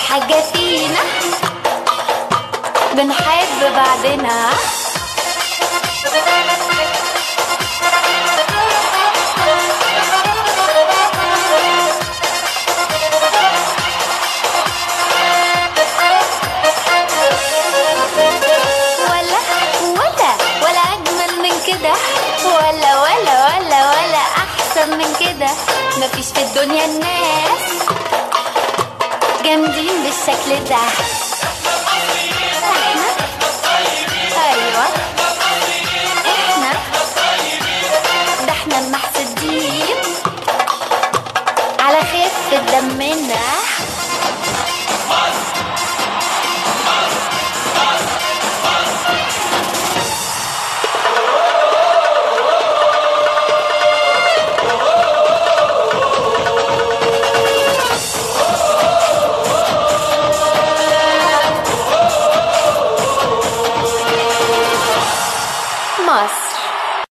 حاجة فينا بنحب بعضنا ولا ولا ولا أجمل من كده ولا ولا ولا ولا أحسن من كده مفيش في الدنيا الناس جامدين بالشكل ده احنا ايوه احنا ده احنا المحسودين على خفة دمنا مصر